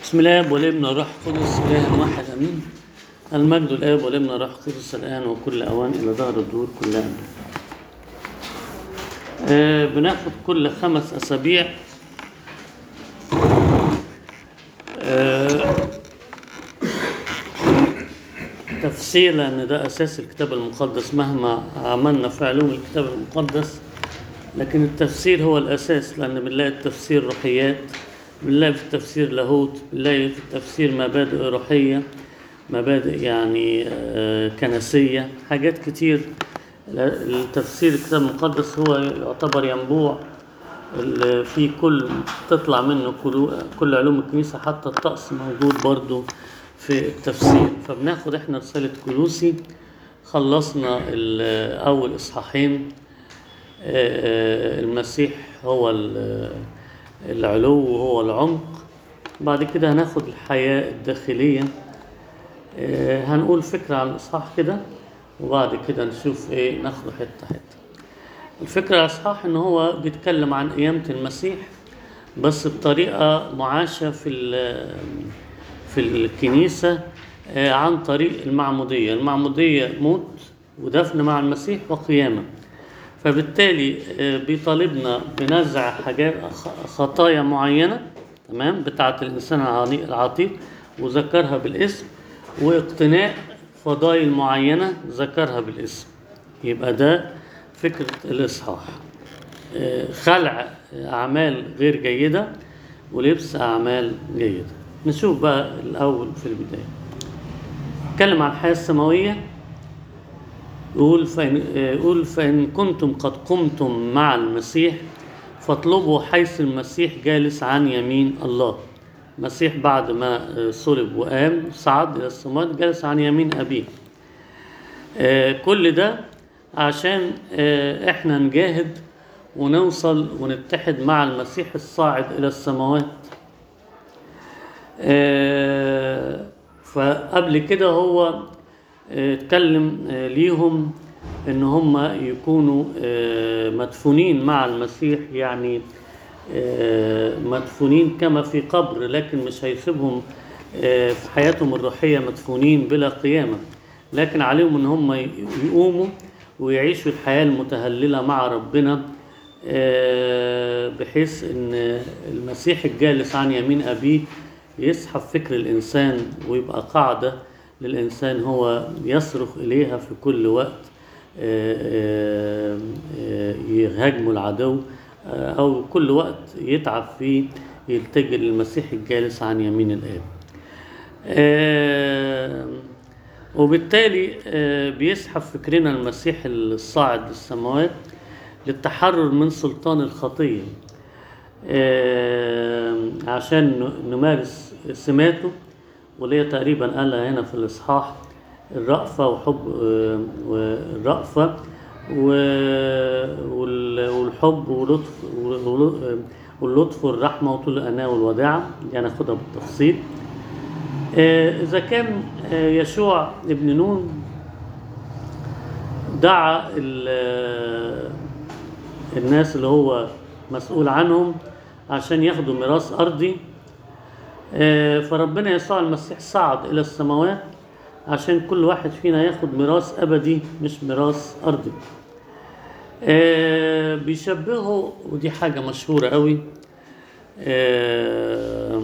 بسم الله والابن والروح القدس اله واحد امين المجد الاب والابن والروح القدس الان وكل اوان الى دهر الدور كلها امين آه بناخد كل خمس اسابيع آه تفسير لان ده اساس الكتاب المقدس مهما عملنا في علوم الكتاب المقدس لكن التفسير هو الاساس لان بنلاقي التفسير روحيات بنلاقي في التفسير لاهوت بنلاقي في التفسير مبادئ روحيه مبادئ يعني آه، كنسيه حاجات كتير التفسير الكتاب المقدس هو يعتبر ينبوع اللي فيه كل تطلع منه كل, كل علوم الكنيسه حتى الطقس موجود برضو في التفسير فبناخد احنا رساله كلوسي خلصنا ال- اول اصحاحين آه، المسيح هو ال- العلو وهو العمق بعد كده هناخد الحياة الداخلية آه، هنقول فكرة عن الإصحاح كده وبعد كده نشوف إيه ناخده حتة حتة الفكرة على الإصحاح إن هو بيتكلم عن قيامة المسيح بس بطريقة معاشة في ال- في الكنيسة آه، عن طريق المعمودية المعمودية موت ودفن مع المسيح وقيامة فبالتالي آه، بيطالبنا بنزع حاجات خ- خطايا معينة تمام بتاعة الإنسان العضي- العتيق وذكرها بالاسم واقتناء فضائل معينة ذكرها بالاسم يبقى ده فكرة الإصحاح آه، خلع أعمال غير جيدة ولبس أعمال جيدة نشوف بقى الأول في البداية نتكلم عن الحياة السماوية يقول فإن, يقول فإن كنتم قد قمتم مع المسيح فاطلبوا حيث المسيح جالس عن يمين الله المسيح بعد ما صلب وقام صعد إلى السماوات جالس عن يمين أبيه آه، كل ده عشان آه، احنا نجاهد ونوصل ونتحد مع المسيح الصاعد إلى السماوات آه، فقبل كده هو آه، اتكلم آه، ليهم ان هم يكونوا آه، مدفونين مع المسيح يعني آه، مدفونين كما في قبر لكن مش هيسيبهم آه، في حياتهم الروحية مدفونين بلا قيامة لكن عليهم ان هم يقوموا ويعيشوا الحياة المتهللة مع ربنا آه، بحيث ان المسيح الجالس عن يمين ابيه يسحب فكر الانسان ويبقى قاعده للانسان هو يصرخ اليها في كل وقت آه، آه، آه، يهاجمه العدو آه، او كل وقت يتعب فيه يلتجئ للمسيح الجالس عن يمين الاب آه، وبالتالي آه، بيسحب فكرنا المسيح الصاعد للسماوات للتحرر من سلطان الخطية آه، عشان ن- نمارس سماته واللي هي تقريبا قالها هنا في الإصحاح الرأفة وحب آه، والرأفة و- وال- والحب ولطف ول- واللطف والرحمة وطول الأناة والوداعة دي هناخدها بالتفصيل آه، إذا كان آه، يشوع ابن نون دعا ال- الناس اللي هو مسؤول عنهم عشان ياخدوا ميراث أرضي آه، فربنا يسوع المسيح صعد إلى السماوات عشان كل واحد فينا ياخد ميراث أبدي مش ميراث أرضي آه، بيشبهوا ودي حاجة مشهورة قوي آه،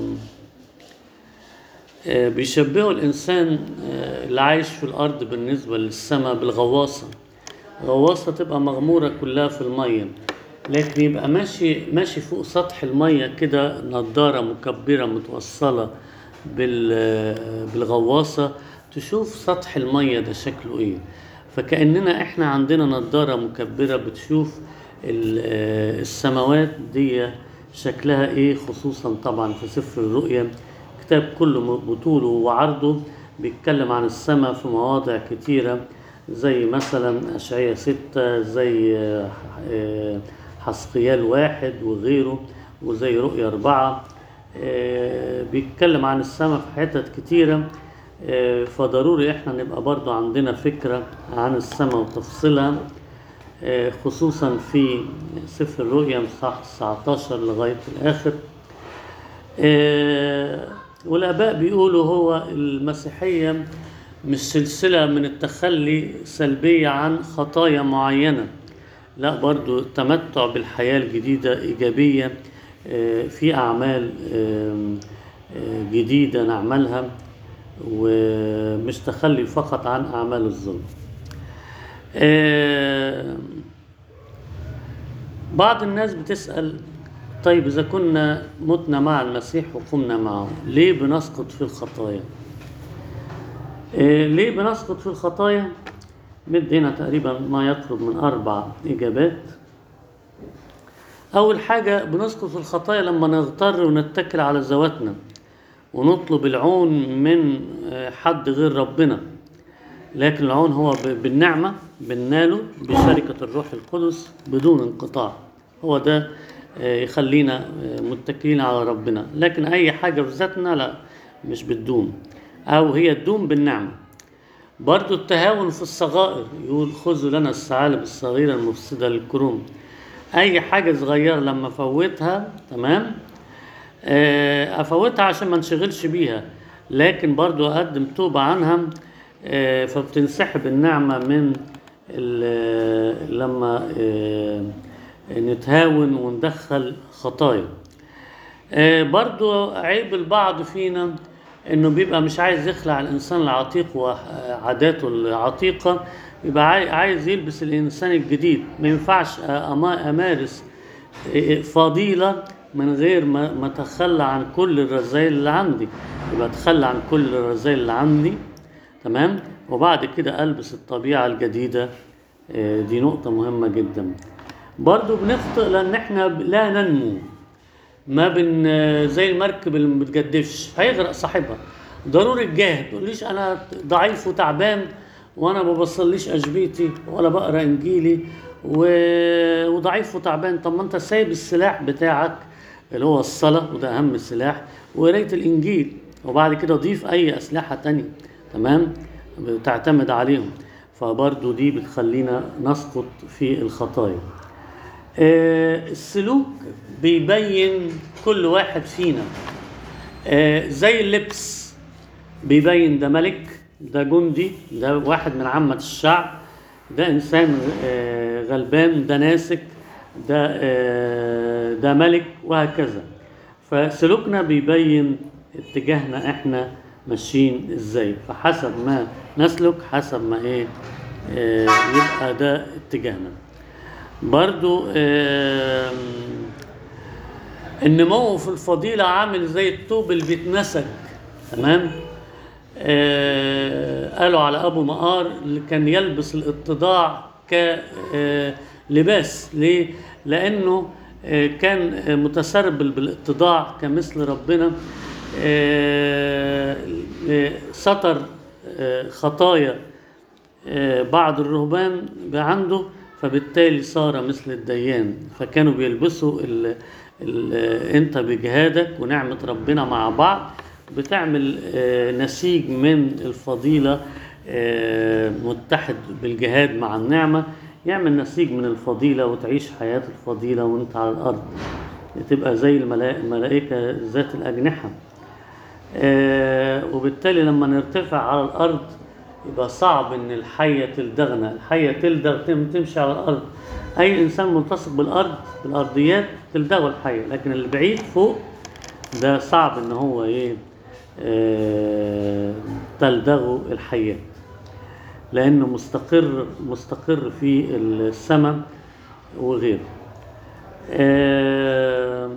آه، بيشبهوا الإنسان آه، اللي عايش في الأرض بالنسبة للسماء بالغواصة غواصة تبقى مغمورة كلها في المية لكن يبقى ماشي ماشي فوق سطح المية كده نضارة مكبرة متوصلة بال- بالغواصة تشوف سطح المية ده شكله ايه فكأننا احنا عندنا نضارة مكبرة بتشوف ال- آه، السماوات دي شكلها ايه خصوصا طبعا في سفر الرؤيا كتاب كله بطوله وعرضه بيتكلم عن السماء في مواضع كتيرة زي مثلا أشعية ستة زي آه، آه، حسقيال واحد وغيره وزي رؤية أربعة آه، بيتكلم عن السماء في حتت كتيرة آه، فضروري احنا نبقى برضو عندنا فكرة عن السماء وتفصيلها آه، خصوصا في سفر الرؤيا مصحاح 19 لغاية الآخر آه، والآباء بيقولوا هو المسيحية مش سلسلة من التخلي سلبية عن خطايا معينة لا برضو التمتع بالحياة الجديدة إيجابية آه، في أعمال آم، آه، جديدة نعملها ومش تخلي فقط عن أعمال الظلم آه، بعض الناس بتسأل طيب إذا كنا متنا مع المسيح وقمنا معه ليه بنسقط في الخطايا آه، ليه بنسقط في الخطايا مد هنا تقريبا ما يقرب من أربع إجابات أول حاجة بنسقط في الخطايا لما نغتر ونتكل على ذواتنا ونطلب العون من آه، حد غير ربنا لكن العون هو ب- بالنعمة بنناله بشركة الروح القدس بدون انقطاع هو ده آه، يخلينا آه، متكلين على ربنا لكن أي حاجة في ذاتنا لا مش بتدوم أو هي تدوم بالنعمة برضو التهاون في الصغائر يقول خذوا لنا الثعالب الصغيرة المفسدة للكروم أي حاجة صغيرة لما أفوتها تمام آه، أفوتها عشان ما انشغلش بيها لكن برضو أقدم توبة عنها آه، فبتنسحب النعمة من ال- لما آه، نتهاون وندخل خطايا آه، برضو عيب البعض فينا انه بيبقى مش عايز يخلع الانسان العتيق وعاداته العتيقه يبقى عاي- عايز يلبس الانسان الجديد ما ينفعش أما- امارس آه، فضيله من غير ما ما اتخلى عن كل الرذائل اللي عندي يبقى اتخلى عن كل الرذائل اللي عندي تمام وبعد كده البس الطبيعه الجديده آه، دي نقطه مهمه جدا برضو بنخطئ لان احنا لا ننمو ما بن زي المركب اللي ما بتجدفش هيغرق صاحبها ضروري الجاهد ما تقوليش انا ضعيف وتعبان وانا ما بصليش اشبيتي ولا بقرا انجيلي و... وضعيف وتعبان طب ما انت سايب السلاح بتاعك اللي هو الصلاه وده اهم سلاح وقرايه الانجيل وبعد كده ضيف اي اسلحه تانية تمام بتعتمد عليهم فبرضو دي بتخلينا نسقط في الخطايا آه، السلوك بيبين كل واحد فينا آه، زي اللبس بيبين ده ملك ده جندي ده واحد من عامة الشعب ده إنسان آه، غلبان ده ناسك ده آه، ده ملك وهكذا فسلوكنا بيبين اتجاهنا احنا ماشيين ازاي فحسب ما نسلك حسب ما ايه آه، يبقى ده اتجاهنا برضو آم، النمو في الفضيلة عامل زي الطوب اللي بيتنسج تمام آه قالوا على أبو مقار اللي كان يلبس الاتضاع كلباس ليه؟ لأنه آه كان آه، متسربل بالاتضاع كمثل ربنا آه آه، ستر آه خطايا آه، بعض الرهبان بقى عنده فبالتالي صار مثل الديان فكانوا بيلبسوا ال ال انت بجهادك ونعمة ربنا مع بعض بتعمل آه، نسيج من الفضيلة آه، متحد بالجهاد مع النعمة يعمل نسيج من الفضيلة وتعيش حياة الفضيلة وانت على الأرض تبقى زي الملا- الملائكة ذات الأجنحة آه، وبالتالي لما نرتفع على الأرض يبقى صعب إن الحية تلدغنا الحية تلدغ تم تمشي على الأرض أي إنسان ملتصق بالأرض بالأرضيات تلدغه الحية لكن اللي بعيد فوق ده صعب إن هو إيه آه، تلدغه الحيات لأنه مستقر مستقر في السماء وغيره آه،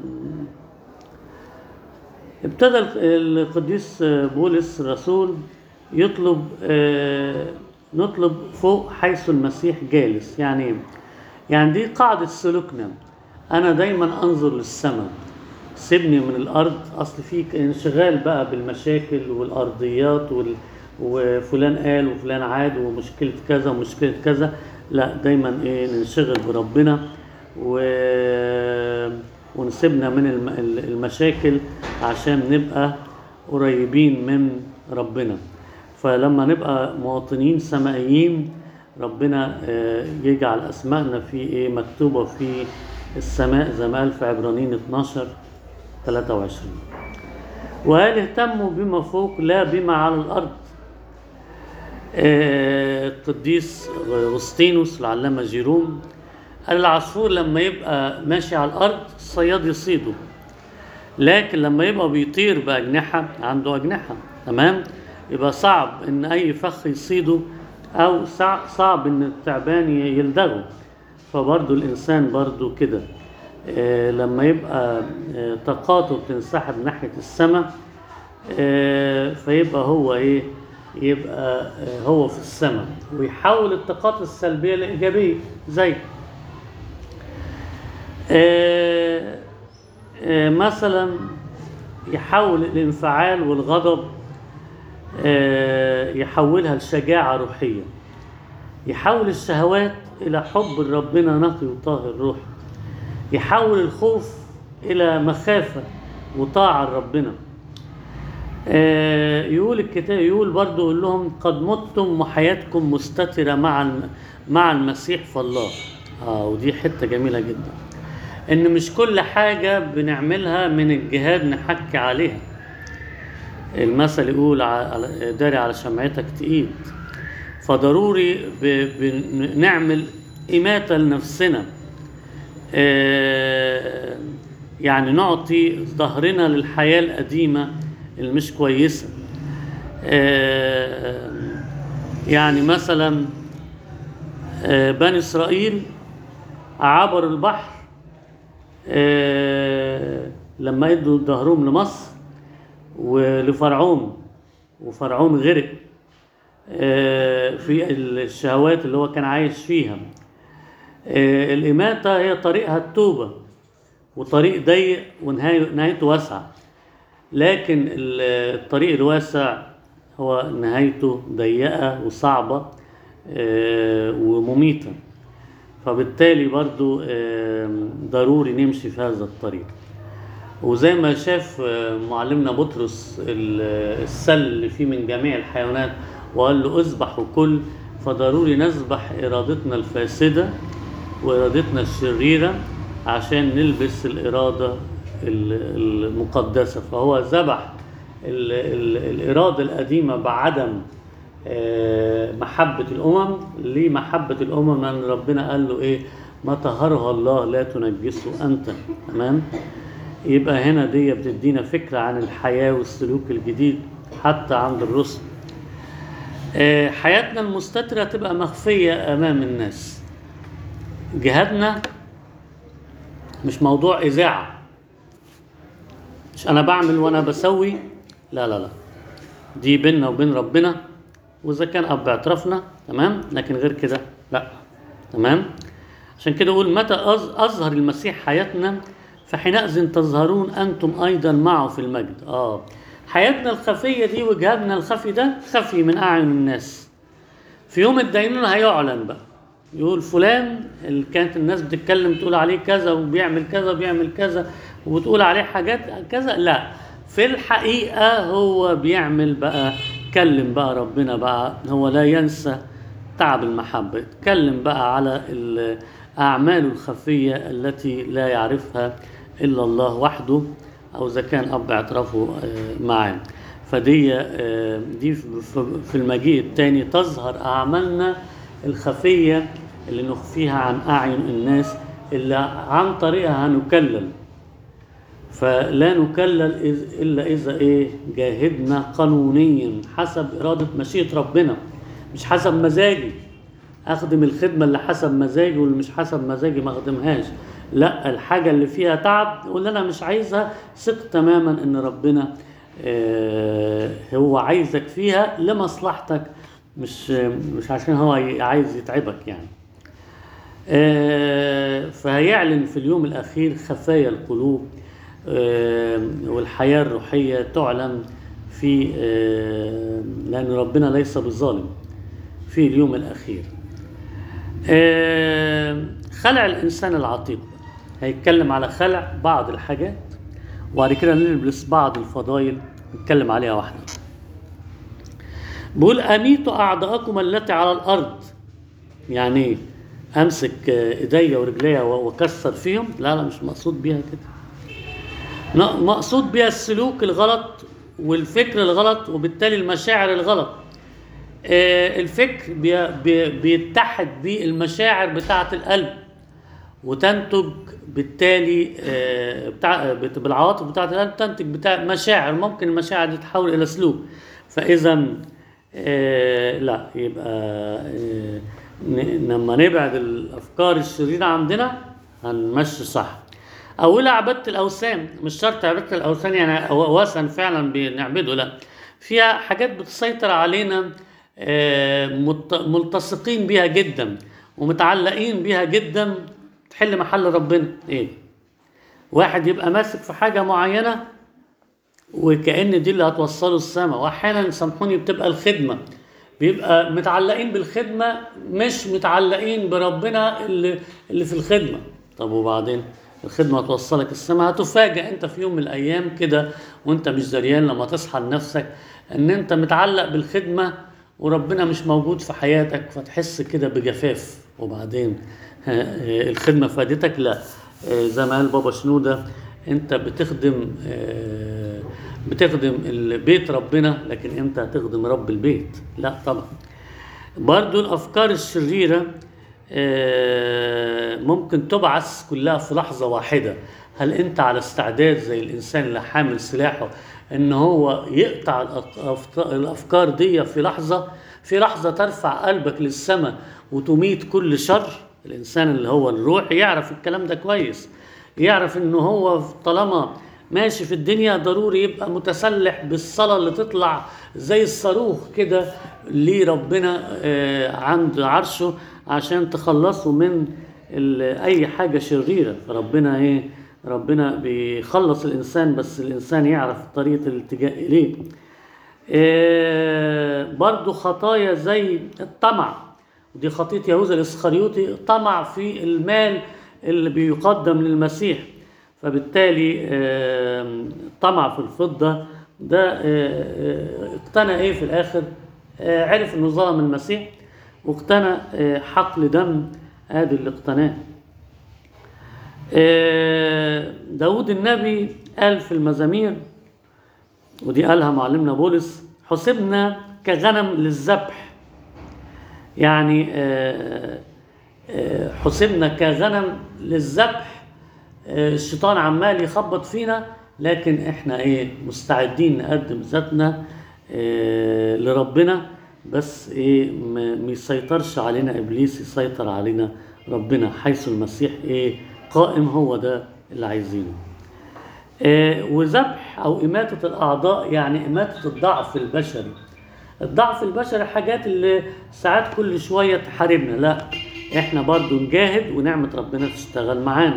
ابتدى القديس بولس الرسول يطلب آه، نطلب فوق حيث المسيح جالس يعني إيه؟ يعني دي قاعدة سلوكنا أنا دايما أنظر للسماء سيبني من الأرض أصل في انشغال بقى بالمشاكل والأرضيات وال وفلان قال وفلان عاد ومشكلة كذا ومشكلة كذا لا دايما ايه ننشغل بربنا و... ونسيبنا من الم... المشاكل عشان نبقى قريبين من ربنا فلما نبقى مواطنين سمائيين ربنا آه، يجعل اسمائنا في ايه مكتوبه في السماء زي ما قال في عبرانيين 12 23 وهل اهتموا بما فوق لا بما على الأرض آه، القديس أغسطينوس العلامة جيروم قال العصفور لما يبقى ماشي على الأرض الصياد يصيده لكن لما يبقى بيطير بأجنحة عنده أجنحة تمام يبقى صعب إن أي فخ يصيده أو صع- صعب إن التعبان ي- يلدغه فبرضه الإنسان برضه كده آه، لما يبقى آه، طاقاته بتنسحب ناحية السماء آه، فيبقى هو إيه يبقى آه، هو في السماء ويحول الطاقات السلبية لإيجابية زي آه، آه، مثلا يحول الانفعال والغضب آه، يحولها لشجاعة روحية يحول الشهوات إلى حب ربنا نقي وطاهر روح يحول الخوف إلى مخافة وطاعة لربنا آه، يقول الكتاب يقول برضو يقول لهم قد متم وحياتكم مستترة مع الم- مع المسيح فالله اه ودي حتة جميلة جدا ان مش كل حاجة بنعملها من الجهاد نحكي عليها المثل يقول ع- على- داري على شمعتك تقيد فضروري ب- بنعمل إماتة لنفسنا آه، يعني نعطي ظهرنا للحياة القديمة اللي مش كويسة آه، يعني مثلا آه، بني إسرائيل عبروا البحر آه، لما ادوا ظهرهم لمصر ولفرعون وفرعون غرق آه، في الشهوات اللي هو كان عايش فيها آه، الإماتة هي طريقها التوبة وطريق ضيق ونهايته واسعة لكن ال- الطريق الواسع هو نهايته ضيقة وصعبة آه، ومميتة فبالتالي برضو آه، ضروري نمشي في هذا الطريق وزي ما شاف آه، معلمنا بطرس ال- السل اللي فيه من جميع الحيوانات وقال له اذبح وكل فضروري نذبح ارادتنا الفاسده وارادتنا الشريره عشان نلبس الاراده ال- المقدسه فهو ذبح ال- ال- الاراده القديمه بعدم آه، محبة الأمم لمحبة الأمم لأن ربنا قال له إيه ما طهرها الله لا تنجسه أنت تمام يبقى هنا دي بتدينا فكرة عن الحياة والسلوك الجديد حتى عند الرسل آه، حياتنا المستترة تبقى مخفية أمام الناس جهادنا مش موضوع إذاعة مش أنا بعمل وأنا بسوي لا لا لا دي بيننا وبين ربنا وإذا كان أب اعترفنا تمام لكن غير كده لا تمام عشان كده أقول متى أظ- أظهر المسيح حياتنا فحينئذ تظهرون أنتم أيضا معه في المجد آه حياتنا الخفية دي وجهادنا الخفي ده خفي من أعين الناس في يوم الدينونة هيعلن بقى يقول فلان اللي كانت الناس بتتكلم تقول عليه كذا وبيعمل كذا وبيعمل كذا وبتقول عليه حاجات كذا لا في الحقيقة هو بيعمل بقى كلم بقى ربنا بقى هو لا ينسى تعب المحبة يتكلم بقى على الأعمال الخفية التي لا يعرفها إلا الله وحده أو إذا كان أب اعترافه آه، معاه فدي آه، دي في في المجيء الثاني تظهر أعمالنا الخفية اللي نخفيها عن أعين الناس اللي عن طريقها هنكلل فلا نكلل إذ- إلا إذا إيه جاهدنا قانونيا حسب إرادة مشيئة ربنا مش حسب مزاجي أخدم الخدمة اللي حسب مزاجي واللي مش حسب مزاجي ما أخدمهاش لا الحاجة اللي فيها تعب واللي أنا مش عايزها ثق تماما إن ربنا آه، هو عايزك فيها لمصلحتك مش مش عشان هو عايز يتعبك يعني آه، فهيعلن في اليوم الأخير خفايا القلوب آه، والحياة الروحية تعلن في آه، لأن ربنا ليس بالظالم في اليوم الأخير آه، خلع الإنسان العتيق هيتكلم على خلع بعض الحاجات وبعد كده نلبس بعض الفضائل نتكلم عليها واحدة بيقول أميتوا أعداءكم التي على الأرض يعني إيه؟ أمسك آه، إيديا ورجليا و- وأكسر فيهم لا لا مش مقصود بيها كده ن- مقصود بيها السلوك الغلط والفكر الغلط وبالتالي المشاعر الغلط آه، الفكر بي بي بيتحد بالمشاعر بتاعة القلب وتنتج بالتالي آه، بتاع بت- بالعواطف بتاعة القلب تنتج بتاع مشاعر ممكن المشاعر دي تتحول إلى سلوك فإذا آه، لا يبقى آه، ن- لما نبعد الأفكار الشريرة عندنا هنمشي صح أولها عبادة الأوثان مش شرط عبادة الأوثان يعني وثن فعلا بنعبده لا فيها حاجات بتسيطر علينا آه، مت- ملتصقين بيها جدا ومتعلقين بيها جدا تحل محل ربنا ايه واحد يبقى ماسك في حاجة معينة وكأن دي اللي هتوصله السما واحيانا سامحوني بتبقى الخدمة بيبقى متعلقين بالخدمة مش متعلقين بربنا اللي, اللي في الخدمة طب وبعدين الخدمة هتوصلك السما هتفاجئ انت في يوم من الايام كده وانت مش دريان لما تصحى لنفسك ان انت متعلق بالخدمة وربنا مش موجود في حياتك فتحس كده بجفاف وبعدين ها، آه، الخدمة فادتك لا آه، زي ما قال بابا شنودة انت بتخدم آه، بتخدم البيت ربنا لكن امتى هتخدم رب البيت لا طبعا برضو الافكار الشريره آه، ممكن تبعث كلها في لحظه واحده هل انت على استعداد زي الانسان اللي حامل سلاحه ان هو يقطع الأف- الافكار دي في لحظه في لحظه ترفع قلبك للسماء وتميت كل شر الانسان اللي هو الروح يعرف الكلام ده كويس يعرف ان هو طالما ماشي في الدنيا ضروري يبقى متسلح بالصلاة اللي تطلع زي الصاروخ كده لربنا آه، عند عرشه عشان تخلصه من ال- اي حاجة شريرة فربنا ايه ربنا بيخلص الانسان بس الانسان يعرف طريقة الالتجاء اليه آه، برضو خطايا زي الطمع ودي خطية يهوذا الإسخريوطي طمع في المال اللي بيقدم للمسيح فبالتالي آه، طمع في الفضة ده آه، آه، اقتنى ايه في الآخر آه، عرف انه ظلم المسيح واقتنى آه، حقل دم ادي اللي اقتناه آه، داود النبي قال في المزامير ودي قالها معلمنا بولس حسبنا كغنم للذبح يعني آه، آه، حسبنا كغنم للذبح آه، الشيطان عمال يخبط فينا لكن احنا ايه مستعدين نقدم ذاتنا آه، لربنا بس ايه ما ما يسيطرش علينا ابليس يسيطر علينا ربنا حيث المسيح ايه قائم هو ده اللي عايزينه آه، وذبح او اماته الاعضاء يعني اماته الضعف البشري الضعف البشري حاجات اللي ساعات كل شويه تحاربنا لا احنا برضو نجاهد ونعمه ربنا تشتغل معانا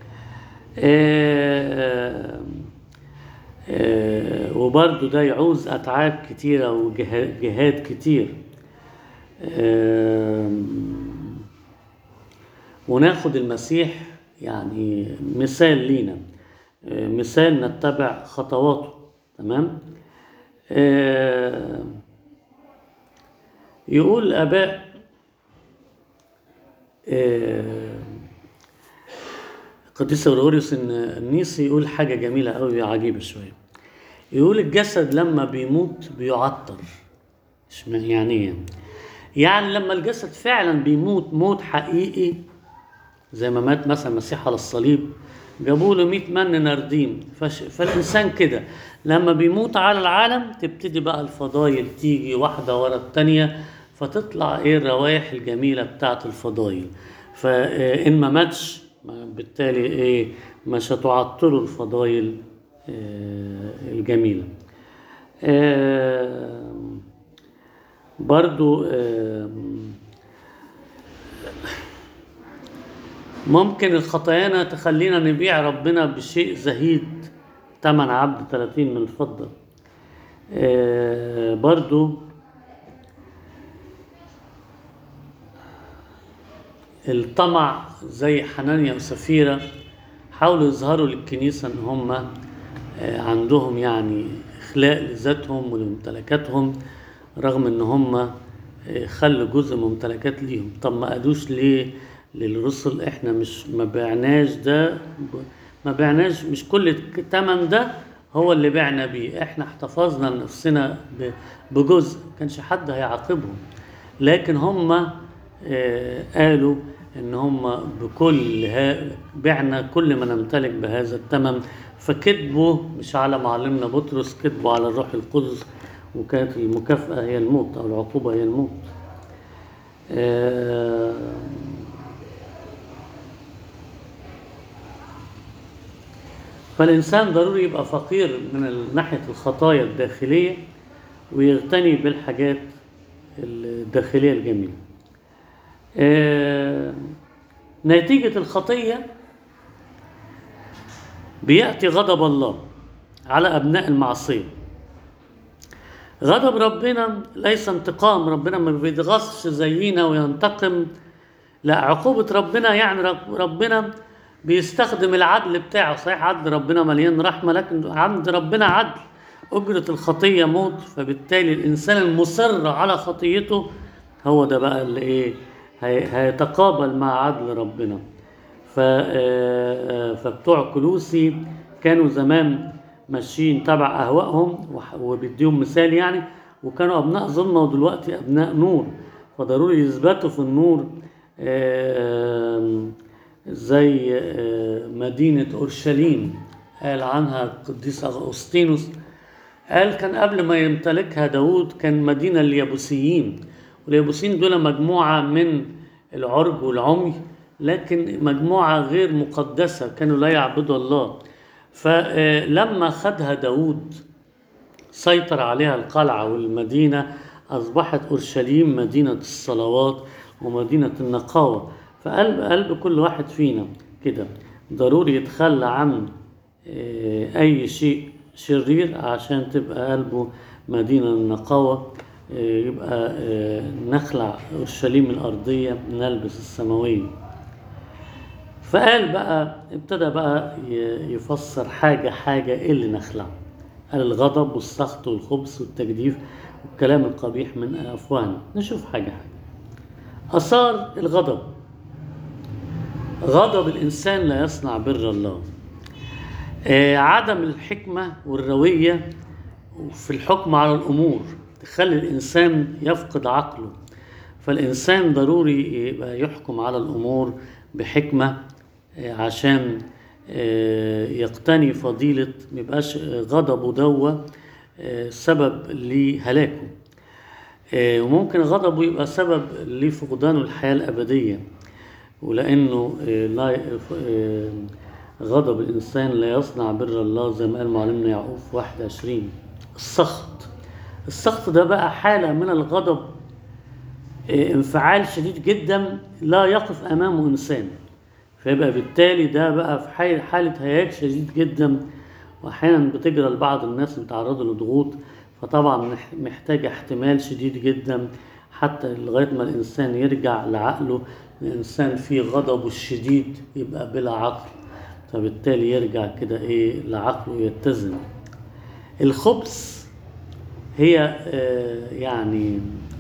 آه، آه، وبرضو ده يعوز اتعاب كتيره وجهاد كتير آم، وناخد المسيح يعني مثال لينا آه، مثال نتبع خطواته تمام آه، يقول الآباء آه، القديس غريغوريوس إن النيسي يقول حاجة جميلة أوي عجيبة شوية يقول الجسد لما بيموت بيعطر اشمعنى- يعني ايه يعني لما الجسد فعلا بيموت موت حقيقي زي ما مات مثلا المسيح على الصليب جابوا له 100 من ناردين فش... فالانسان كده لما بيموت على العالم تبتدي بقى الفضايل تيجي واحده ورا الثانيه فتطلع ايه الروائح الجميله بتاعت الفضايل فان ما ماتش ما- بالتالي ايه مش هتعطله الفضايل آه، الجميله آه، برضو آم، ممكن الخطايانا تخلينا نبيع ربنا بشيء زهيد تمن عبد 30 من الفضة آه، برضو الطمع زي حنانيا وسفيرة حاولوا يظهروا للكنيسة ان هم آه، عندهم يعني اخلاء لذاتهم ولممتلكاتهم رغم ان هم آه، خلوا جزء من ممتلكات ليهم طب ما قالوش ليه للرسل احنا مش ما بعناش ده ب- ما بعناش مش كل التمن ده هو اللي بعنا بيه احنا احتفظنا لنفسنا ب- بجزء كانش حد هيعاقبهم لكن هم آه، قالوا ان هم بكل ها بعنا كل ما نمتلك بهذا الثمن فكذبوا مش على معلمنا بطرس كذبوا على الروح القدس وكانت المكافأة هي الموت أو العقوبة هي الموت آه، فالإنسان ضروري يبقى فقير من ناحية الخطايا الداخلية ويغتني بالحاجات الداخلية الجميلة آه، نتيجة الخطية بيأتي غضب الله على أبناء المعصية غضب ربنا ليس انتقام ربنا ما بيتغصش زينا وينتقم لا عقوبة ربنا يعني رب- ربنا بيستخدم العدل بتاعه صحيح عدل ربنا مليان رحمة لكن عند ربنا عدل أجرة الخطية موت فبالتالي الإنسان المصر على خطيته هو ده بقى اللي إيه هي- هيتقابل مع عدل ربنا ف آه، فبتوع كلوسي كانوا زمان ماشيين تبع اهوائهم وح- وبيديهم مثال يعني وكانوا ابناء ظلمه ودلوقتي ابناء نور فضروري يثبتوا في النور آم، زي آه، مدينه اورشليم قال عنها القديس اغسطينوس قال كان قبل ما يمتلكها داود كان مدينة اليابوسيين واليابوسيين دول مجموعة من العرج والعمي لكن مجموعة غير مقدسة كانوا لا يعبدوا الله فلما خدها داود سيطر عليها القلعة والمدينة أصبحت أورشليم مدينة الصلوات ومدينة النقاوة فقلب قلب كل واحد فينا كده ضروري يتخلى عن آه، أي شيء شرير عشان تبقى قلبه مدينة النقاوة آه، يبقى آه، نخلع أورشليم الأرضية نلبس السماوية فقال بقى ابتدى بقى ي- يفسر حاجة حاجة إيه اللي نخلع قال الغضب والسخط والخبث والتجديف والكلام القبيح من أفواهنا نشوف حاجة حاجة أثار الغضب غضب الإنسان لا يصنع بر الله آه، عدم الحكمة والروية في الحكم على الأمور تخلي الإنسان يفقد عقله فالإنسان ضروري يبقى يحكم على الأمور بحكمة آه، عشان آه، يقتني فضيلة ميبقاش غضبه دوا آه، سبب لهلاكه آه، وممكن غضبه يبقى سبب لفقدانه الحياة الأبدية ولأنه آه، لا آه، غضب الإنسان لا يصنع بر الله زي ما قال معلمنا يعقوب في 21 السخط السخط ده بقى حالة من الغضب آه، انفعال شديد جدا لا يقف أمامه إنسان فيبقى بالتالي ده بقى في حال- حالة هياج شديد جدا وأحيانا بتجرى لبعض الناس بيتعرضوا لضغوط فطبعا مح- محتاجة احتمال شديد جدا حتى لغاية ما الإنسان يرجع لعقله الإنسان في غضبه الشديد يبقى بلا عقل فبالتالي يرجع كده إيه لعقله يتزن الخبث هي آه، يعني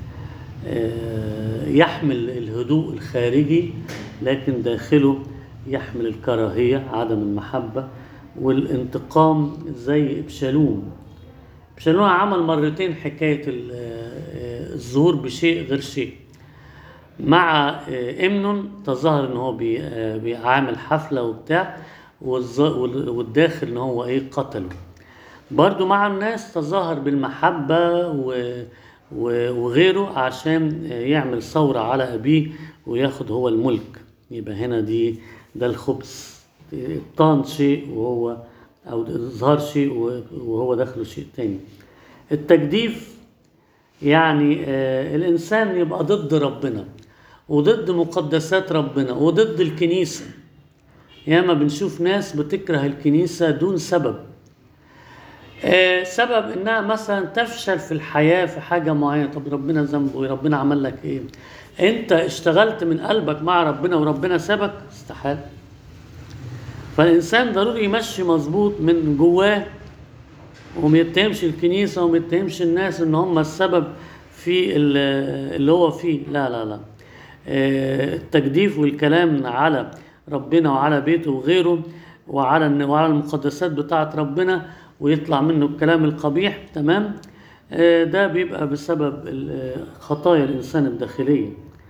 آه، يحمل الهدوء الخارجي لكن داخله يحمل الكراهية عدم المحبة والانتقام زي ابشالوم ابشالوم عمل مرتين حكاية ال- آه، الظهور بشيء غير شيء مع آه، امنون تظاهر ان هو بي- آه، بيعمل حفلة وبتاع والظ- وال- والداخل ان هو ايه قتله برضو مع الناس تظاهر بالمحبة و... و... وغيره عشان يعمل ثورة على أبيه وياخد هو الملك يبقى هنا دي ده الخبث طان شيء وهو أو إظهار شيء وهو داخله شيء تاني التجديف يعني آه الإنسان يبقى ضد ربنا وضد مقدسات ربنا وضد الكنيسة ياما بنشوف ناس بتكره الكنيسة دون سبب آه، سبب انها مثلا تفشل في الحياه في حاجه معينه طب ربنا ذنبه ايه ربنا عمل لك ايه انت اشتغلت من قلبك مع ربنا وربنا سابك استحال فالانسان ضروري يمشي مظبوط من جواه وما يتهمش الكنيسه وما يتهمش الناس ان هم السبب في ال- اللي هو فيه لا لا لا آه، التجديف والكلام على ربنا وعلى بيته وغيره وعلى الن- وعلى المقدسات بتاعه ربنا ويطلع منه الكلام القبيح تمام آه، ده بيبقى بسبب ال- آه، خطايا الإنسان الداخلية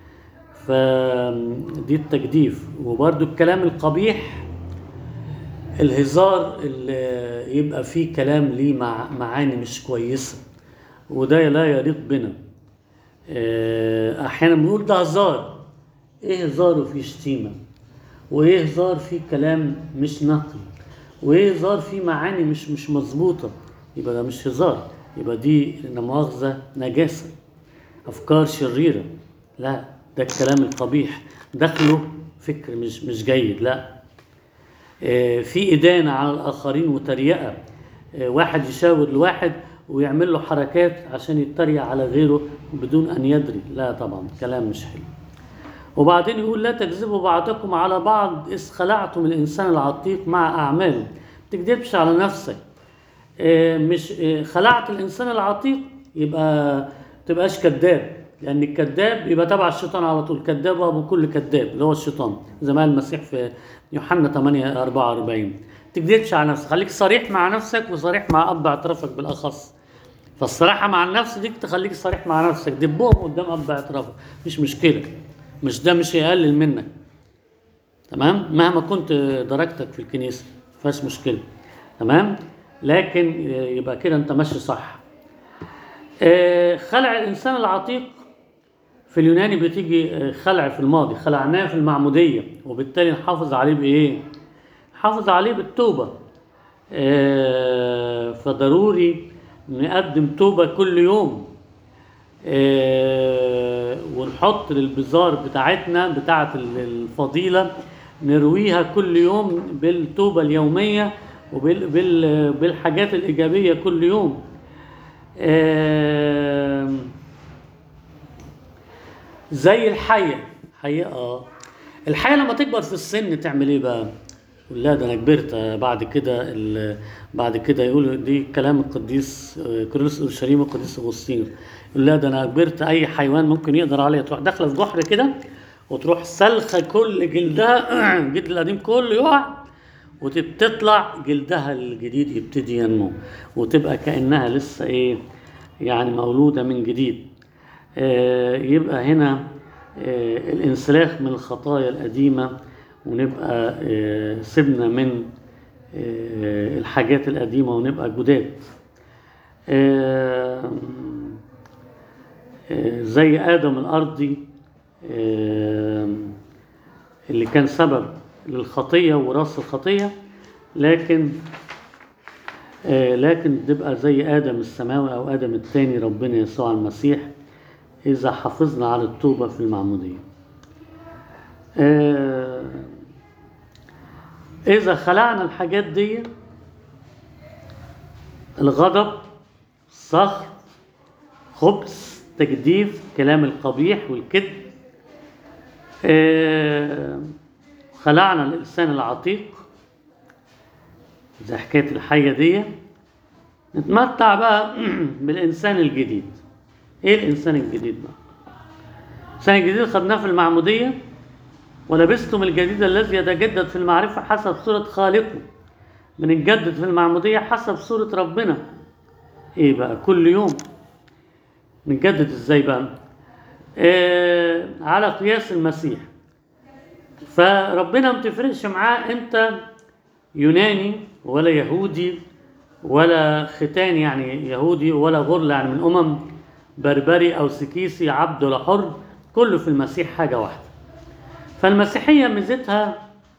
فدي التجديف وبرده الكلام القبيح الهزار اللي يبقى فيه كلام ليه مع معاني مش كويسة وده لا يليق بنا آه، أحيانا بنقول ده هزار إيه هزار وفيه شتيمة وإيه هزار فيه كلام مش نقي وإيه هزار فيه معاني مش مش مظبوطة يبقى ده مش هزار يبقى دي لا مؤاخذة نجاسة أفكار شريرة لا ده الكلام القبيح دخله فكر مش مش جيد لا آه، في إدانة على الآخرين وتريقة آه، واحد يشاور لواحد ويعمل له حركات عشان يتريق على غيره بدون أن يدري لا طبعا كلام مش حلو وبعدين يقول لا تكذبوا بعضكم على بعض إذ خلعتم الإنسان العتيق مع أعماله ما تكذبش على نفسك آه، مش آه، خلعت الإنسان العتيق يبقى تبقاش كذاب لأن الكذاب يبقى تبع الشيطان على طول كذاب وأبو كل كذاب اللي هو الشيطان زي ما قال المسيح في يوحنا 8 44 تكذبش على نفسك خليك صريح مع نفسك وصريح مع أب اعترافك بالأخص فالصراحة مع النفس دي تخليك صريح مع نفسك دبهم قدام أب اعترافك مش مشكلة مش ده مش هيقلل منك تمام مهما كنت درجتك في الكنيسة مفيهاش مشكلة تمام لكن يبقى كده انت ماشي صح آه، خلع الإنسان العتيق في اليوناني بتيجي آه، خلع في الماضي خلعناه في المعمودية وبالتالي نحافظ عليه بإيه؟ نحافظ عليه بالتوبة آه، فضروري نقدم توبة كل يوم آه، ونحط للبزار بتاعتنا بتاعة الفضيلة نرويها كل يوم بالتوبة اليومية وبالحاجات الإيجابية كل يوم آم، زي الحية حقيقة اه الحية لما تكبر في السن تعمل ايه بقى؟ يقول لا ده انا كبرت آه، بعد كده ال- بعد كده يقول دي كلام القديس آه، كيرلس اورشليم والقديس اغسطين يقول لا ده انا كبرت اي حيوان ممكن يقدر عليها تروح داخله في جحر كده وتروح سلخه كل جلدها الجلد القديم كله يقع وتطلع جلدها الجديد يبتدي ينمو وتبقى كأنها لسه ايه يعني مولودة من جديد آه، يبقى هنا آه، الانسلاخ من الخطايا القديمة ونبقى آه، سيبنا من آه، الحاجات القديمة ونبقى جداد آه، آه، زي آدم الأرضي آه، اللي كان سبب للخطية وراث الخطية لكن آه، لكن تبقى زي آدم السماوي أو آدم الثاني ربنا يسوع المسيح إذا حافظنا على التوبة في المعمودية آه، إذا خلعنا الحاجات دي الغضب السخط خبث تجديف كلام القبيح والكذب آه، خلعنا الإنسان العتيق زي حكاية الحية دي نتمتع بقى بالإنسان الجديد إيه الإنسان الجديد بقى؟ الإنسان الجديد خدناه في المعمودية ولبستم الجديد الذي يتجدد في المعرفة حسب صورة خالقه بنتجدد في المعمودية حسب صورة ربنا إيه بقى كل يوم نتجدد إزاي بقى؟ آه على قياس المسيح فربنا ما بتفرقش معاه انت يوناني ولا يهودي ولا ختان يعني يهودي ولا غرل يعني من امم بربري او سكيسي عبد ولا حر كله في المسيح حاجه واحده فالمسيحيه ميزتها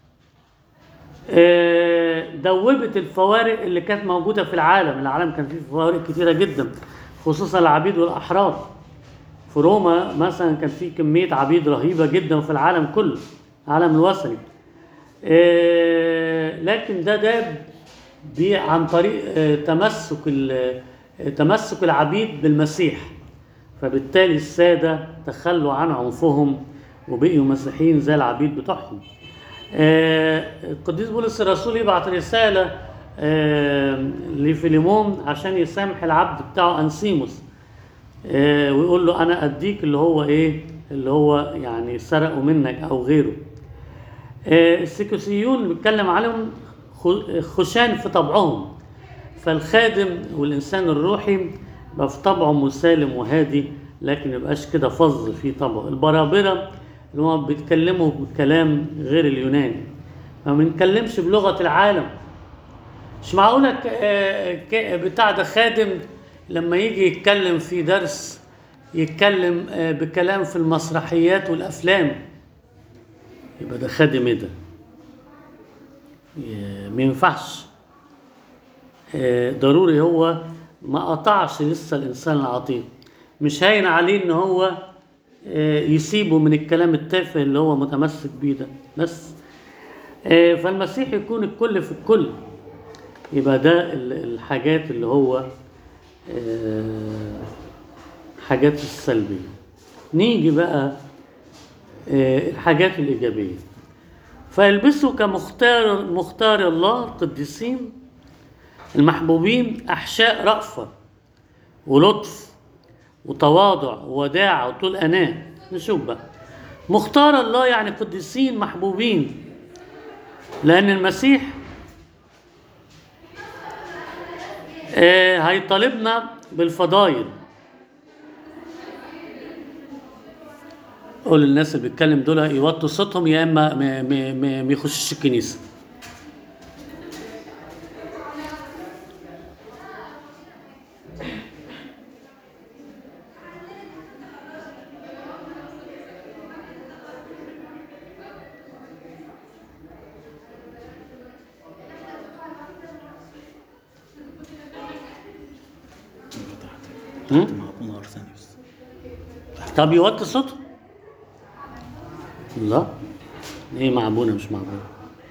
آه، دوبت الفوارق اللي كانت موجوده في العالم العالم كان فيه فوارق كتيره جدا خصوصا العبيد والاحرار في روما مثلا كان في كمية عبيد رهيبة جدا في العالم كله العالم الوثني آه، لكن ده ده بي- عن طريق آه، تمسك ال- آه، تمسك العبيد بالمسيح فبالتالي السادة تخلوا عن عنفهم وبقيوا مسيحيين زي العبيد بتوعهم آه، القديس بولس الرسول يبعت رسالة آه، لفيليمون عشان يسامح العبد بتاعه أنسيموس آه، ويقول له انا اديك اللي هو ايه اللي هو يعني سرقوا منك او غيره آه، السكوسيون بيتكلم عليهم خ- خشان في طبعهم فالخادم والإنسان الروحي يبقى في طبعه مسالم وهادي لكن يبقاش كده فظ في طبعه البرابرة اللي هم بيتكلموا بكلام غير اليوناني ما بنتكلمش بلغة العالم مش معقولة ك- آه، ك- بتاع ده خادم لما يجي يتكلم في درس يتكلم آه، بكلام في المسرحيات والأفلام يبقى ده خادم ايه ده؟ ي- ما ينفعش آه، ضروري هو ما قطعش لسه الإنسان العتيق مش هاين عليه إن هو آه، يسيبه من الكلام التافه اللي هو متمسك بيه ده بس آه، فالمسيح يكون الكل في الكل يبقى ده ال- الحاجات اللي هو آه، حاجات السلبية نيجي بقى آه، الحاجات الإيجابية فيلبسوا كمختار مختار الله القديسين المحبوبين أحشاء رأفة ولطف وتواضع ووداعة وطول أناة نشوف بقى مختار الله يعني قديسين محبوبين لأن المسيح آه، هيطالبنا بالفضائل قول للناس اللي بيتكلم دول يوطوا صوتهم يا اما ما- ما ما- ما يخشوش الكنيسه هم؟ فتحت مع نار ثانية بس طب يوطي صوته لا ايه مع ابونا مش مع ابونا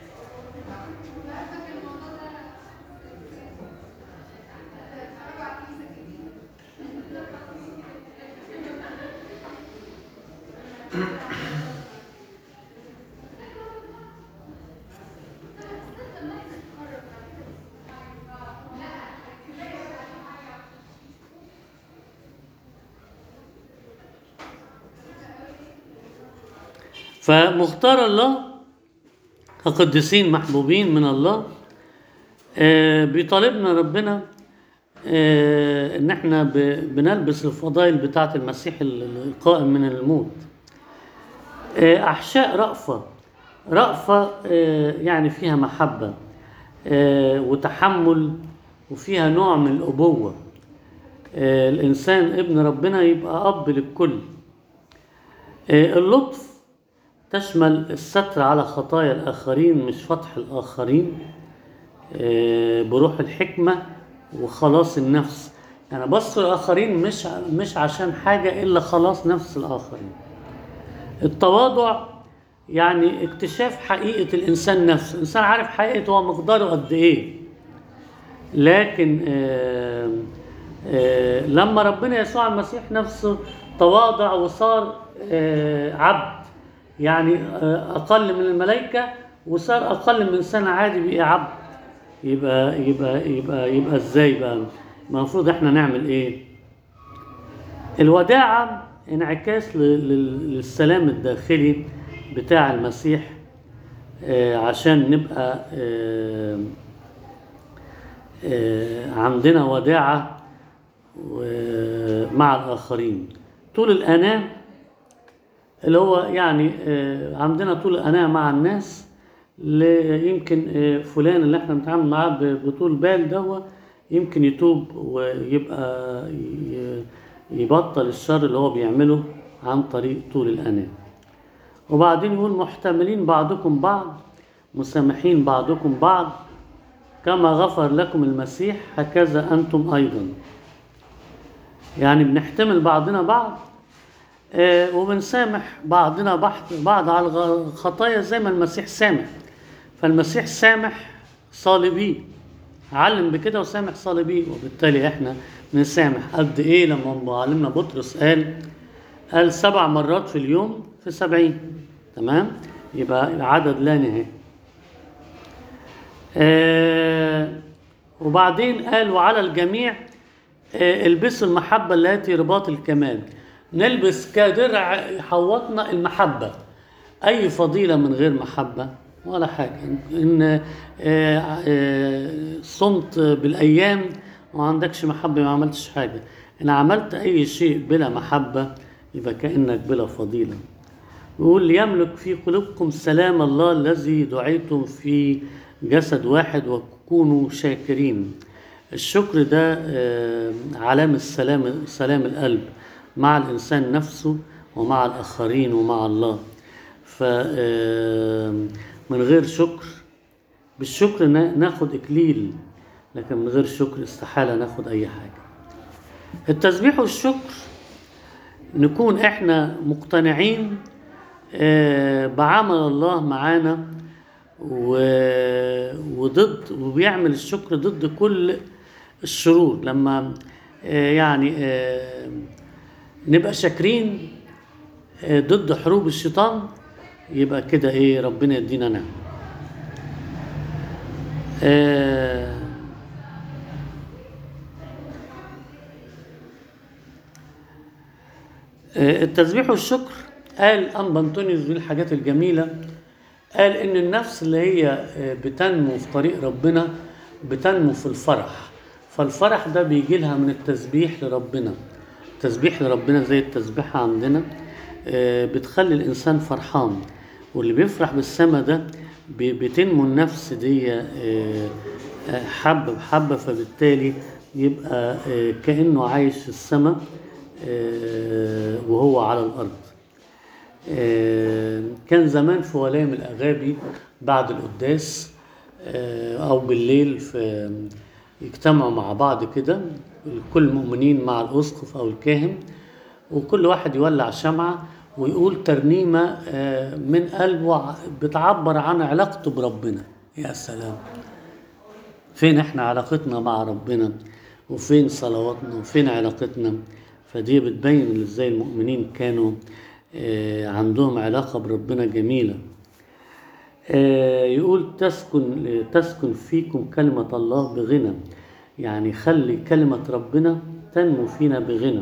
فمختار الله كقديسين محبوبين من الله آه، بيطالبنا ربنا آه، ان احنا ب- بنلبس الفضائل بتاعه المسيح ال- القائم من الموت آه، احشاء رأفة رأفة آه، يعني فيها محبة آه، وتحمل وفيها نوع من الأبوة آه، الإنسان ابن ربنا يبقى أب للكل آه، اللطف تشمل الستر على خطايا الآخرين مش فتح الآخرين آه، بروح الحكمة وخلاص النفس يعني بص الآخرين مش ع- مش عشان حاجة إلا خلاص نفس الآخرين التواضع يعني اكتشاف حقيقة الإنسان نفسه الإنسان عارف حقيقته هو مقداره قد إيه لكن آه، آه، لما ربنا يسوع المسيح نفسه تواضع وصار آه، عبد يعني آه، أقل من الملائكة وصار أقل من إنسان عادي بقى عبد يبقى يبقى يبقى يبقى إزاي بقى المفروض إحنا نعمل إيه؟ الوداعة انعكاس ل- لل- للسلام الداخلي بتاع المسيح آه، عشان نبقى آه، آه، عندنا وداعة و- مع الآخرين طول الأناة اللي هو يعني آه، عندنا طول الأناة مع الناس ل- يمكن آه، فلان اللي احنا بنتعامل معاه ب- بطول بال ده يمكن يتوب ويبقى ي- يبطل الشر اللي هو بيعمله عن طريق طول الأناة وبعدين يقول محتملين بعضكم بعض مسامحين بعضكم بعض كما غفر لكم المسيح هكذا أنتم أيضا يعني بنحتمل بعضنا بعض آه، وبنسامح بعضنا بعض بعض على الغ- الخطايا زي ما المسيح سامح فالمسيح سامح صالبيه علم بكده وسامح صالبيه وبالتالي احنا نسامح قد ايه لما معلمنا بطرس قال قال سبع مرات في اليوم في سبعين تمام يبقى عدد لا نهائي آه وبعدين قال وعلى الجميع آه البسوا المحبة التي رباط الكمال نلبس كدرع يحوطنا المحبة أي فضيلة من غير محبة ولا حاجة إن آه، آه، صمت بالأيام وما عندكش محبة ما عملتش حاجة إن عملت أي شيء بلا محبة يبقى كأنك بلا فضيلة يقول ليملك في قلوبكم سلام الله الذي دعيتم في جسد واحد وكونوا شاكرين الشكر ده آه، علامة سلام سلام القلب مع الإنسان نفسه ومع الآخرين ومع الله ف آه، من غير شكر بالشكر نا- ناخد إكليل لكن من غير شكر استحالة ناخد أي حاجة التسبيح والشكر نكون احنا مقتنعين آه، بعمل الله معانا و- وضد وبيعمل الشكر ضد كل الشرور لما آه، يعني آه، نبقى شاكرين آه، ضد حروب الشيطان يبقى كده ايه ربنا يدينا نعمه آه، آه، التسبيح والشكر قال أنبا أنطونيوس دي الحاجات الجميلة قال إن النفس اللي هي آه، بتنمو في طريق ربنا بتنمو في الفرح فالفرح ده بيجي لها من التسبيح لربنا التسبيح لربنا زي التسبيحة عندنا آه، بتخلي الإنسان فرحان واللي بيفرح بالسما ده بي- بتنمو النفس دي آه، آه، حبة بحبة فبالتالي يبقى آه، كأنه عايش في السماء آه، وهو على الأرض آه، كان زمان في ولايم الأغابي بعد القداس آه، أو بالليل في يجتمعوا مع بعض كده كل المؤمنين مع الأسقف أو الكاهن وكل واحد يولع شمعة ويقول ترنيمة آه، من قلبه ع- بتعبر عن علاقته بربنا يا سلام فين احنا علاقتنا مع ربنا وفين صلواتنا وفين علاقتنا فدي بتبين ازاي المؤمنين كانوا آه، عندهم علاقة بربنا جميلة آه، يقول تسكن تسكن فيكم كلمة الله بغنى يعني خلي كلمة ربنا تنمو فينا بغنى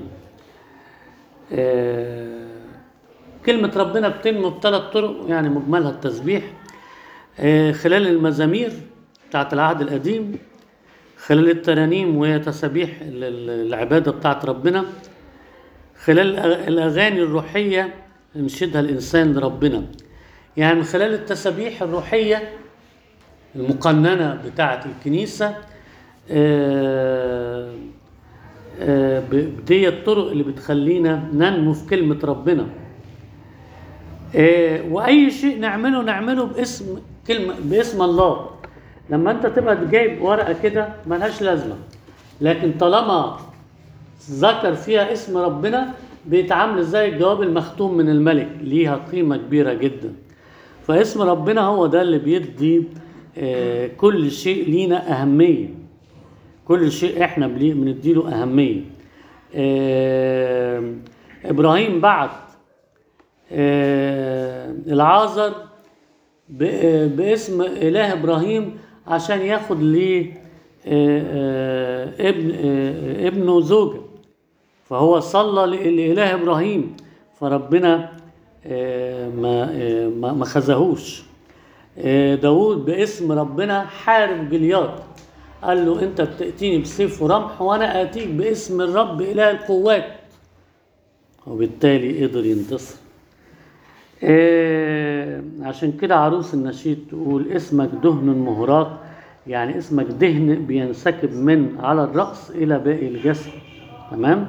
آه، كلمة ربنا بتنمو بثلاث طرق يعني مجملها التسبيح آه، خلال المزامير بتاعت العهد القديم خلال الترانيم وهي تسابيح ال- ال- العبادة بتاعت ربنا خلال الأغ- الأغاني الروحية ينشدها الإنسان لربنا يعني من خلال التسابيح الروحية المقننة بتاعت الكنيسة آه، آه، ب- دي الطرق اللي بتخلينا ننمو في كلمة ربنا آه، واي شيء نعمله نعمله باسم كلمه باسم الله لما انت تبقى جايب ورقه كده ملهاش لازمه لكن طالما ذكر فيها اسم ربنا بيتعامل زي الجواب المختوم من الملك ليها قيمه كبيره جدا فاسم ربنا هو ده اللي بيدي آه، كل شيء لينا اهميه كل شيء احنا بلي- بنديله اهميه آه، ابراهيم بعت آه، العازر ب- باسم اله ابراهيم عشان ياخد ليه آه، آه، ابن آه، ابنه زوجه فهو صلى ل- لاله ابراهيم فربنا آه، ما آه، ما ما خذهوش آه، داود باسم ربنا حارب جليات قال له انت بتاتيني بسيف ورمح وانا اتيك باسم الرب اله القوات وبالتالي قدر ينتصر آه، عشان كده عروس النشيد تقول اسمك دهن مهراق يعني اسمك دهن بينسكب من على الرأس إلى باقي الجسد تمام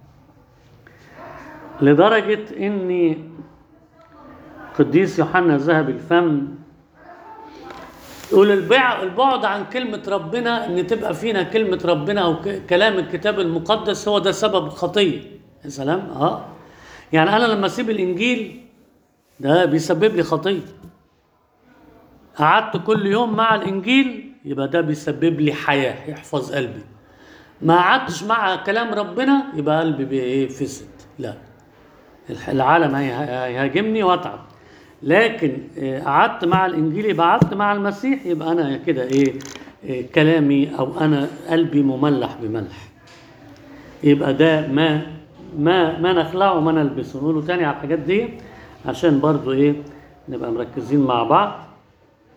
لدرجة إن قديس يوحنا ذهب الفم يقول البع- البعد عن كلمة ربنا إن تبقى فينا كلمة ربنا أو ك- كلام الكتاب المقدس هو ده سبب الخطية يا سلام اه يعني أنا لما أسيب الإنجيل ده بيسبب لي خطية قعدت كل يوم مع الإنجيل يبقى ده بيسبب لي حياة يحفظ قلبي ما قعدتش مع كلام ربنا يبقى قلبي بي- ايه فسد لا الح- العالم هي- هيهاجمني واتعب لكن آه، قعدت مع الانجيل يبقى قعدت مع المسيح يبقى انا كده ايه آه، كلامي او انا قلبي مملح بملح يبقى ده ما ما ما نخلعه وما نلبسه نقوله تاني على الحاجات دي عشان برضو ايه نبقى مركزين مع بعض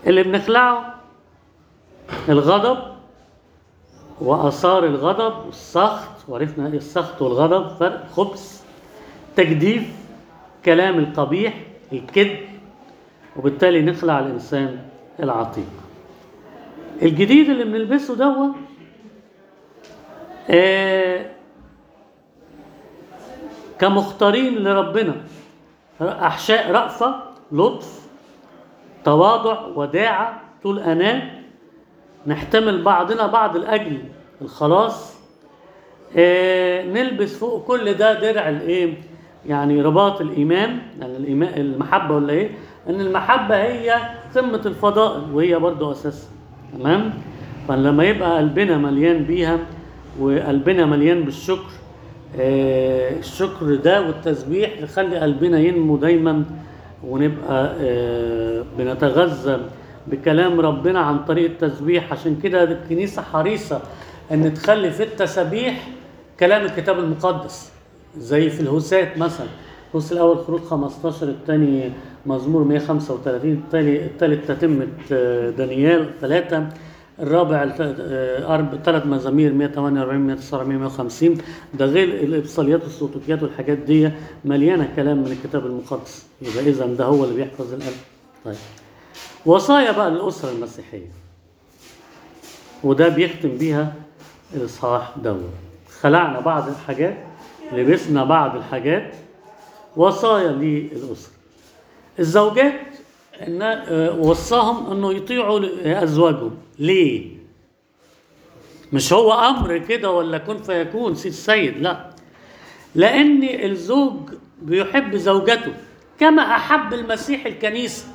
اللي بنخلعه الغضب وآثار الغضب والسخط وعرفنا ايه السخط والغضب فرق خبث تجديف كلام القبيح الكذب وبالتالي نخلع الإنسان العتيق الجديد اللي بنلبسه دوت آه كمختارين لربنا أحشاء رأفة لطف تواضع وداعة طول أناه نحتمل بعضنا بعض لأجل الخلاص آه نلبس فوق كل ده درع الايه يعني رباط الايمان يعني الإيمان المحبه ولا ايه ان المحبه هي قمه الفضائل وهي برضو اساسها تمام فلما يبقى قلبنا مليان بيها وقلبنا مليان بالشكر آه الشكر ده والتسبيح يخلي قلبنا ينمو دايما ونبقى آه بنتغذى بكلام ربنا عن طريق التسبيح عشان كده الكنيسه حريصه ان تخلي في التسابيح كلام الكتاب المقدس زي في الهوسات مثلا الهوس الاول خروج 15 الثاني مزمور 135 الثاني الثالث تتمه آه، دانيال ثلاثه الرابع ثلاث مزامير 148 149 150 ده غير الابصاليات والسلوكيات والحاجات دي مليانه كلام من الكتاب المقدس يبقى اذا ده هو اللي بيحفظ القلب طيب وصايا بقى للاسره المسيحيه وده بيختم بيها الاصحاح دوت خلعنا بعض الحاجات لبسنا بعض الحاجات وصايا للاسره الزوجات إن آه، وصاهم انه يطيعوا ازواجهم ليه مش هو امر كده ولا كن فيكون سيد السيد لا لان الزوج بيحب زوجته كما احب المسيح الكنيسه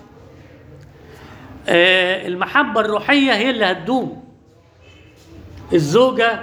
آه، المحبه الروحيه هي اللي هتدوم الزوجه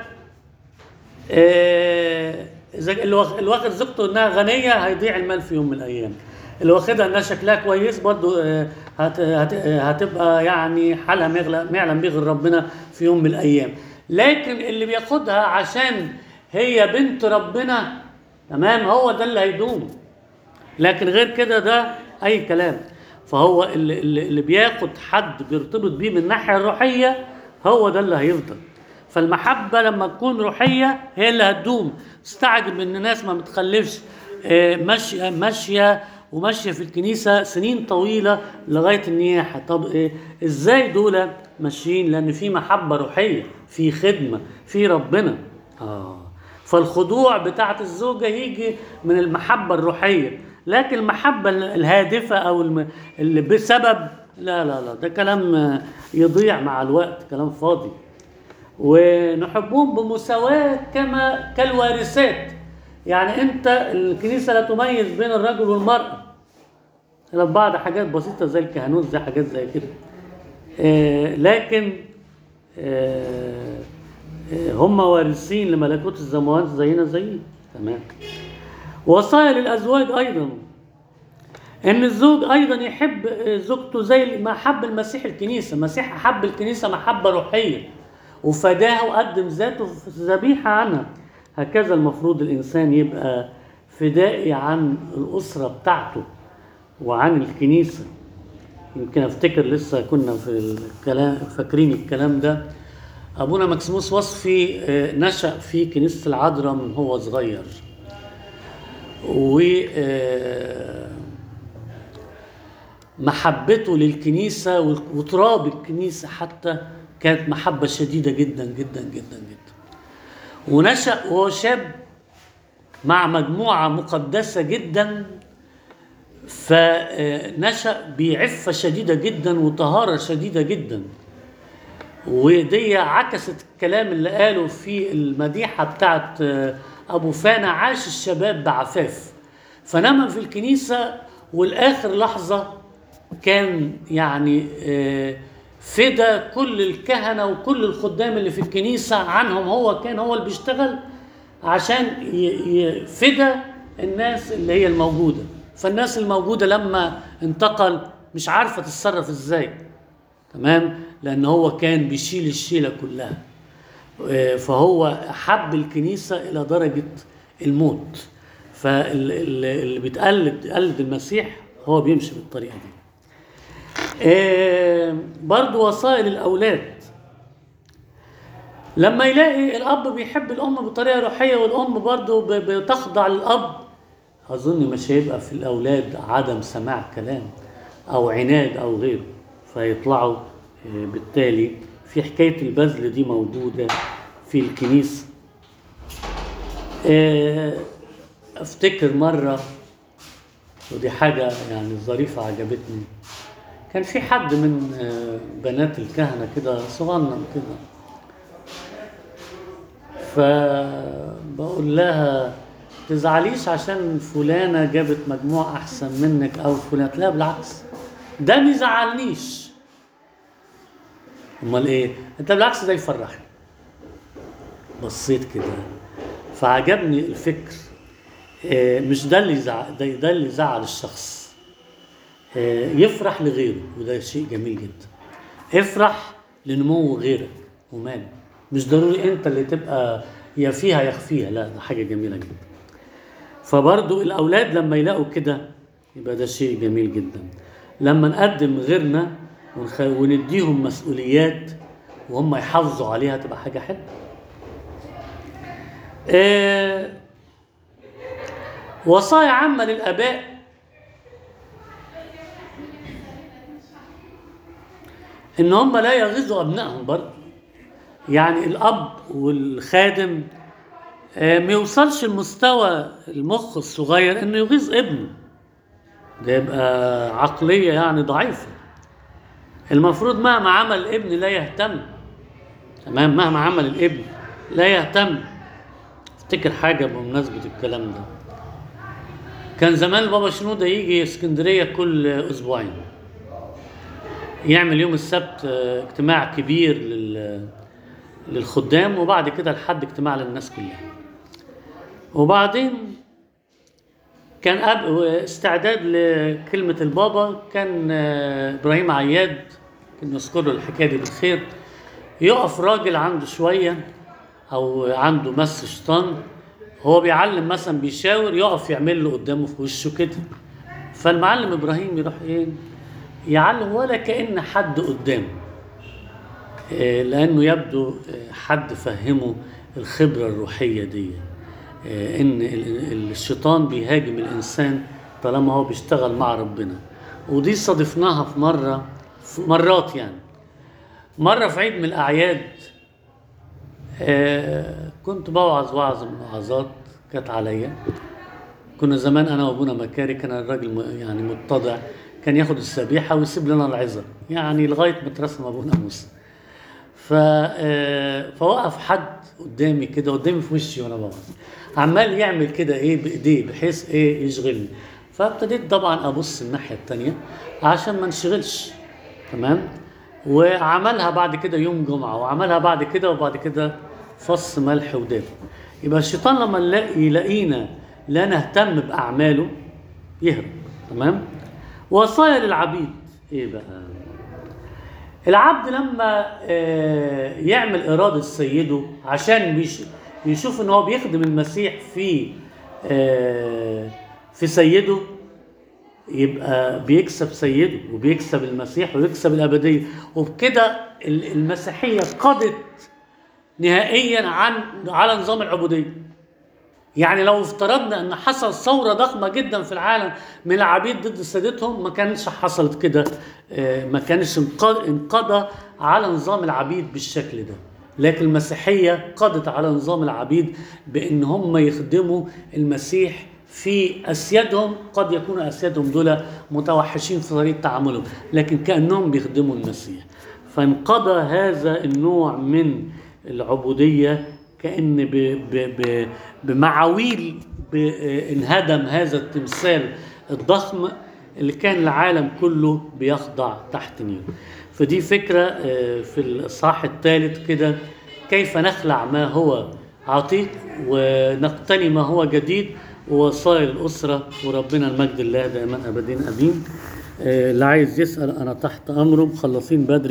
آه، اذا اللي واخ- اللي واخد زوجته انها غنيه هيضيع المال في يوم من الايام اللي واخدها انها شكلها كويس برضو آه، هت هت هتبقى يعني حالها ما يغلى- ما يعلم به غير ربنا في يوم من الايام لكن اللي بياخدها عشان هي بنت ربنا تمام هو ده اللي هيدوم لكن غير كده ده اي كلام فهو اللي, اللي اللي بياخد حد بيرتبط بيه من الناحيه الروحيه هو ده اللي هيفضل فالمحبه لما تكون روحيه هي اللي هتدوم استعجب ان الناس ما بتخلفش آه، ماشيه ماشيه وماشيه في الكنيسه سنين طويله لغايه النياحه طب إيه ازاي دول ماشيين لان في محبه روحيه في خدمه في ربنا اه فالخضوع بتاعت الزوجة يجي من المحبة الروحية لكن المحبة الهادفة أو الم- اللي بسبب لا لا لا ده كلام آه، يضيع مع الوقت كلام فاضي ونحبهم بمساواة كما كالوارثات يعني أنت الكنيسة لا تميز بين الرجل والمرأة إلا بعض حاجات بسيطة زي الكهنوت زي حاجات زي كده آه، لكن آه، آه، هم وارثين لملكوت السماوات زينا زي تمام وصايا للازواج ايضا ان الزوج ايضا يحب آه، زوجته زي ما حب المسيح الكنيسه المسيح احب الكنيسه محبه روحيه وفداها وقدم ذاته في ذبيحه عنها هكذا المفروض الانسان يبقى فدائي عن الاسره بتاعته وعن الكنيسه يمكن افتكر لسه كنا في الكلام فاكرين الكلام ده ابونا مكسيموس وصفي آه، نشا في كنيسه العذراء من هو صغير و آه، محبته للكنيسه وتراب الكنيسه حتى كانت محبه شديده جدا جدا جدا جدا ونشا وهو شاب مع مجموعه مقدسه جدا فنشأ بعفة شديدة جدا وطهارة شديدة جدا ودي عكست الكلام اللي قاله في المديحة بتاعت أبو فانا عاش الشباب بعفاف فنما في الكنيسة والآخر لحظة كان يعني آه، فدى كل الكهنة وكل الخدام اللي في الكنيسة عنهم هو كان هو اللي بيشتغل عشان ي- ي- فدى الناس اللي هي الموجودة فالناس الموجودة لما انتقل مش عارفة تتصرف ازاي تمام لأن هو كان بيشيل الشيلة كلها آه، فهو حب الكنيسة إلى درجة الموت فاللي بيتقلد قلد المسيح هو بيمشي بالطريقة دي آه، برضو وسائل الأولاد لما يلاقي الأب بيحب الأم بطريقة روحية والأم برضو ب- بتخضع للأب أظن مش هيبقى في الأولاد عدم سماع كلام أو عناد أو غيره فيطلعوا آه، بالتالي في حكاية البذل دي موجودة في الكنيسة آه، أفتكر مرة ودي حاجة يعني ظريفة عجبتني كان في حد من آه، بنات الكهنة كده صغنن كده فبقول لها تزعليش عشان فلانة جابت مجموع أحسن منك أو فلان لا بالعكس ده ما يزعلنيش أمال إيه؟ أنت بالعكس ده يفرحني بصيت كده فعجبني الفكر آه، مش ده اللي يزعل ده, ده اللي يزعل الشخص آه، يفرح لغيره وده شيء جميل جدا افرح لنمو غيرك ومال مش ضروري انت اللي تبقى يا فيها يا فيها لا ده حاجه جميله جدا فبرضو الاولاد لما يلاقوا كده يبقى ده شيء جميل جدا لما نقدم غيرنا ونخ... ونديهم مسؤوليات وهم يحافظوا عليها تبقى حاجه حلوه آه، وصايا عامه للاباء ان هم لا يغيظوا ابنائهم برضه يعني الاب والخادم آه، ما يوصلش لمستوى المخ الصغير انه يغيظ ابنه ده يبقى عقليه يعني ضعيفه المفروض مهما عمل الابن لا يهتم تمام مهما عمل الابن لا يهتم افتكر حاجه بمناسبه الكلام ده كان زمان البابا شنودة يجي اسكندريه كل اسبوعين يعمل يوم السبت آه، اجتماع كبير لل للخدام وبعد كده لحد اجتماع للناس كلها وبعدين كان أب استعداد لكلمة البابا كان آه، إبراهيم عياد كان نذكر له الحكاية دي بالخير يقف راجل عنده شوية أو عنده مس شيطان هو بيعلم مثلا بيشاور يقف يعمل له قدامه في وشه كده فالمعلم إبراهيم يروح إيه يعلم ولا كأن حد قدامه آه، لانه يبدو آه، حد فهمه الخبره الروحيه دي آه، ان ال- ال- الشيطان بيهاجم الانسان طالما هو بيشتغل مع ربنا ودي صادفناها في مره في مرات يعني مره في عيد من الاعياد آه، كنت بوعظ وعظ من الوعظات كانت عليا كنا زمان انا وابونا مكاري كان الراجل م- يعني متضع كان ياخد السبيحه ويسيب لنا العظه يعني لغايه ما اترسم ابونا موسى ف آه، فوقف حد قدامي كده قدامي في وشي وانا بوعظ عمال يعمل كده ايه بايديه بحيث ايه يشغلني فابتديت طبعا ابص الناحيه التانيه عشان ما انشغلش تمام وعملها بعد كده يوم جمعه وعملها بعد كده وبعد كده فص ملح وداب يبقى الشيطان لما نلاقي يلاقينا لا نهتم باعماله يهرب تمام وصايا للعبيد ايه بقى العبد لما آه، يعمل إرادة سيده عشان بيش- يشوف إن هو بيخدم المسيح في آه، في سيده يبقى بيكسب سيده وبيكسب المسيح ويكسب الأبدية وبكده ال- المسيحية قضت نهائيا عن على نظام العبودية يعني لو افترضنا ان حصل ثوره ضخمه جدا في العالم من العبيد ضد سادتهم ما كانش حصلت كده آه، ما كانش انق- انقضى على نظام العبيد بالشكل ده لكن المسيحيه قضت على نظام العبيد بان هم يخدموا المسيح في اسيادهم قد يكون اسيادهم دول متوحشين في طريقه تعاملهم لكن كانهم بيخدموا المسيح فانقضى هذا النوع من العبوديه كأن ب ب ب بمعاويل ب- انهدم هذا التمثال الضخم اللي كان العالم كله بيخضع تحت نيره فدي فكرة آه، في الإصحاح الثالث كده كيف نخلع ما هو عتيق ونقتني ما هو جديد ووصايا الأسرة وربنا المجد الله دائما أبدين أمين آه، اللي عايز يسأل أنا تحت أمره مخلصين بدري